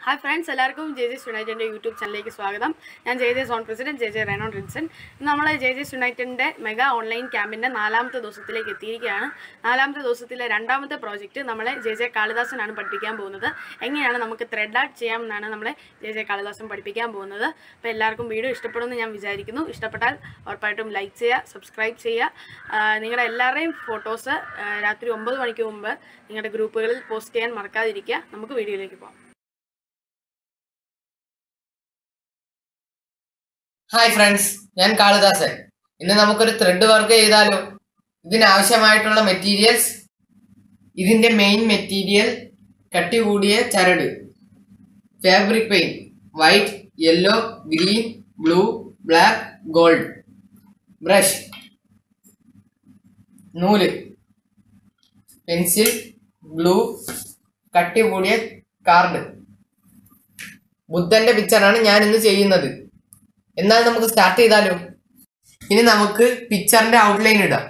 hi friends എല്ലാവർക്കും J J യുണൈറ്റഡിൻ്റെ YouTube ചാനലിലേക്ക് സ്വാഗതം ഞാൻ J J zone president J J Renon Rinson ഇന്ന് നമ്മൾ ജെ ജെ യുണൈറ്റഡിൻ്റെ മെഗാ ഓൺലൈൻ ക്യാമ്പിൻ്റെ നാലാമത്തെ ദിവസത്തിലേക്ക് എത്തിയിരിക്കുകയാണ് നാലാമത്തെ ദിവസത്തിലെ രണ്ടാമത്തെ പ്രോജക്റ്റ് നമ്മളെ ജെ ജെ കാളിദാസനാണ് പഠിപ്പിക്കാൻ പോകുന്നത് എങ്ങനെയാണ് നമുക്ക് ത്രെഡ് ആർട്ട് ചെയ്യാമെന്നാണ് നമ്മളെ ജെ ജെ കാളിദാസൻ പഠിപ്പിക്കാൻ പോകുന്നത് അപ്പോൾ എല്ലാവർക്കും വീഡിയോ ഇഷ്ടപ്പെടുമെന്ന് ഞാൻ വിചാരിക്കുന്നു ഇഷ്ടപ്പെട്ടാൽ ഉറപ്പായിട്ടും ലൈക്ക് ചെയ്യുക സബ്സ്ക്രൈബ് ചെയ്യുക ആ, നിങ്ങളുടെ എല്ലാവരുടെയും ഫോട്ടോസ് രാത്രി ഒമ്പത് മണിക്ക് മുമ്പ് നിങ്ങളുടെ ഗ്രൂപ്പുകളിൽ പോസ്റ്റ് ചെയ്യാൻ മറക്കാതിരിക്കുക നമുക്ക് വീഡിയോയിലേക്ക് പോകാം ഹായ് ഫ്രണ്ട്സ് ഞാൻ കാളിദാസൻ ഇന്ന് നമുക്കൊരു ത്രെഡ് വർക്ക് ചെയ്താലോ ഇതിനാവശ്യമായിട്ടുള്ള മെറ്റീരിയൽസ് ഇതിന്റെ മെയിൻ മെറ്റീരിയൽ കട്ടി കൂടിയ ചരട് fabric paint white yellow green blue black gold brush നൂല് പെൻസിൽ ഗ്ലൂ കട്ടി കൂടിയ കാർഡ് ബുദ്ധന്റെ പിക്ചറാണ് ഞാൻ ഇന്ന് ചെയ്യുന്നത് എന്നാൽ നമുക്ക് സ്റ്റാർട്ട് ചെയ്താലോ ഇനി നമുക്ക് പിക്ചറിന്റെ ഔട്ട്ലൈൻ ഇടാം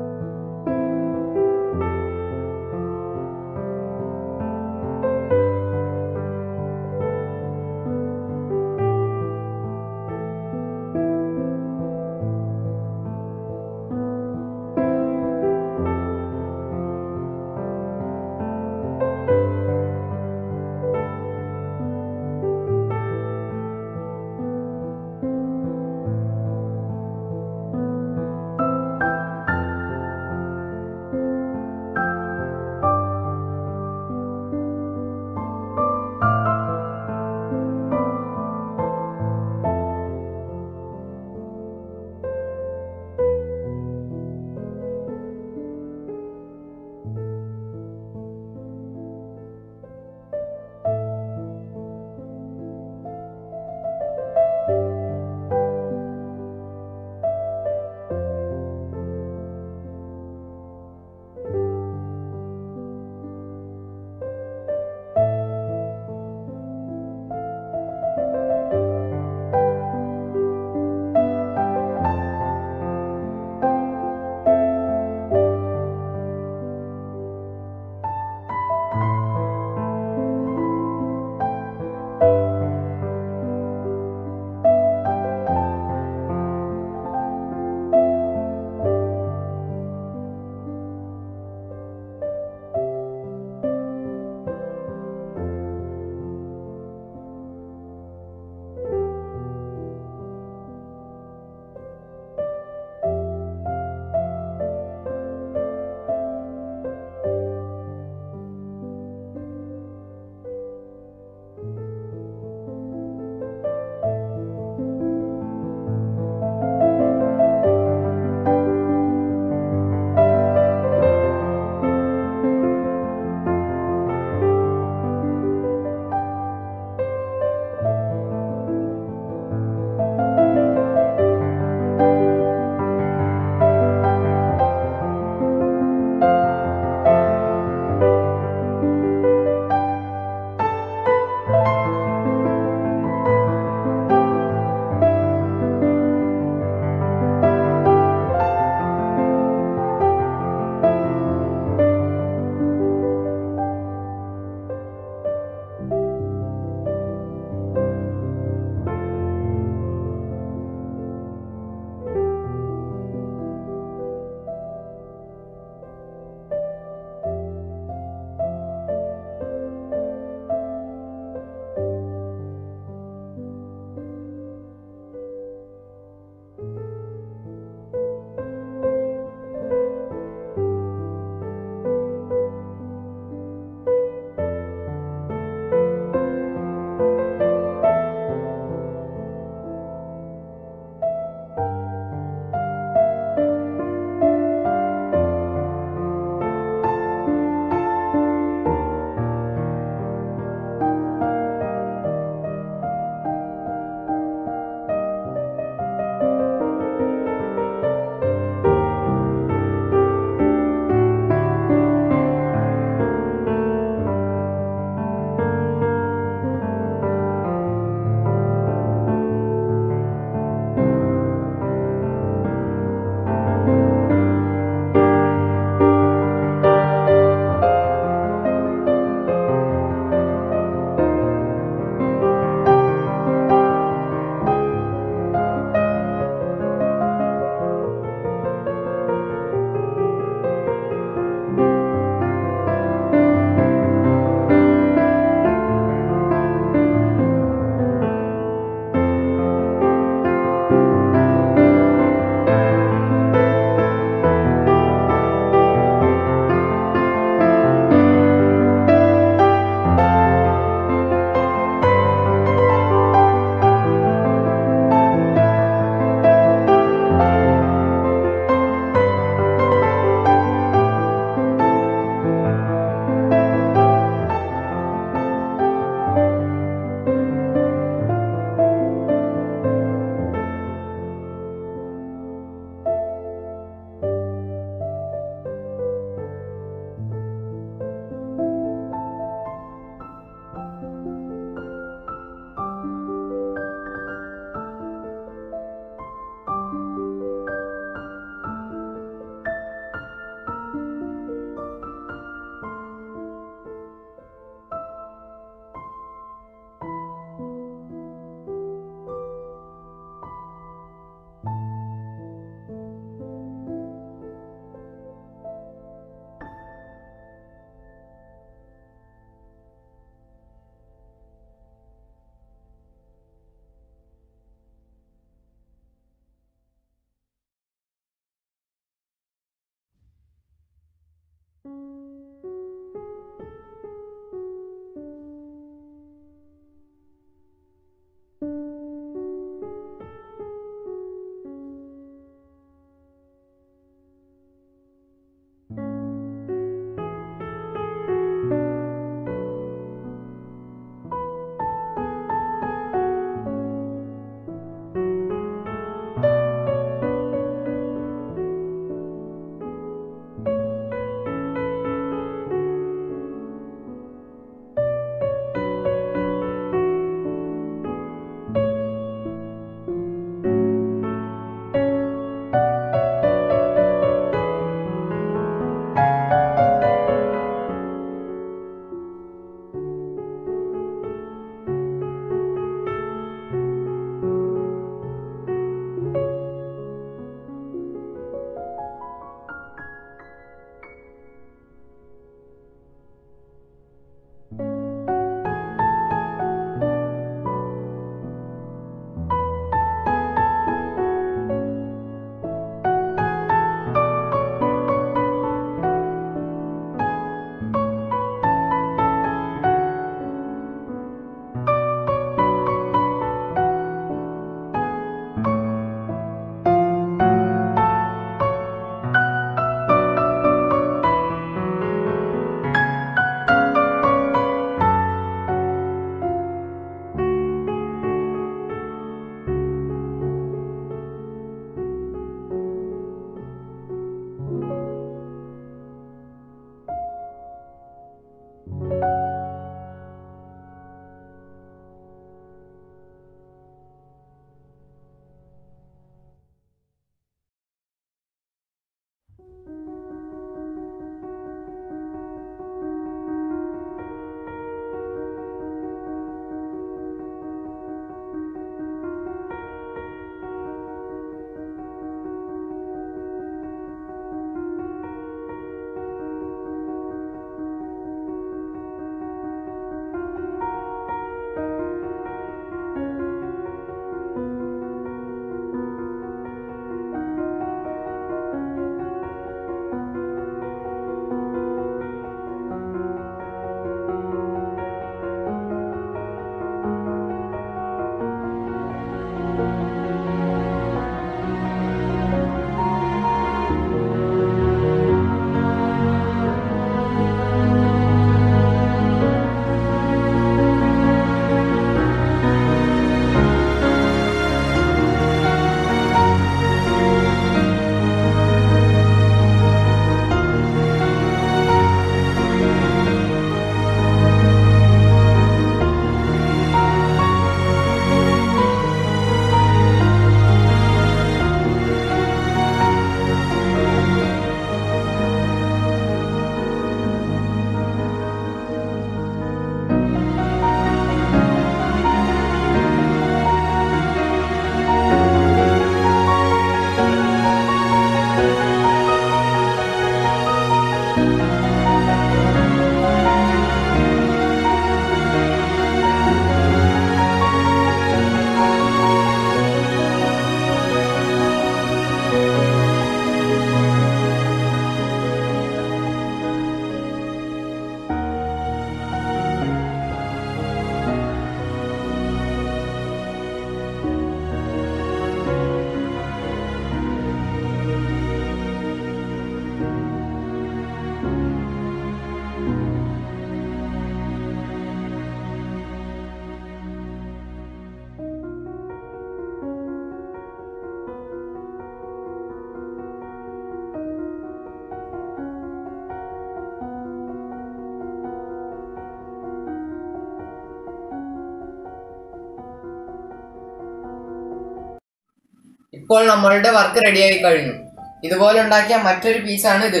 ഇപ്പോൾ നമ്മളുടെ വർക്ക് റെഡിയായി കഴിഞ്ഞു ഇതുപോലെ ഉണ്ടാക്കിയ മറ്റൊരു പീസാണ് ഇത്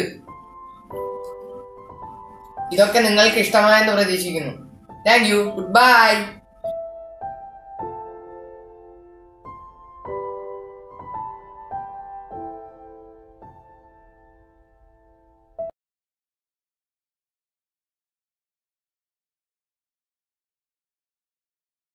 ഇതൊക്കെ നിങ്ങൾക്ക് ഇഷ്ടമായെന്ന് പ്രതീക്ഷിക്കുന്നു താങ്ക് യു ഗുഡ് ബൈ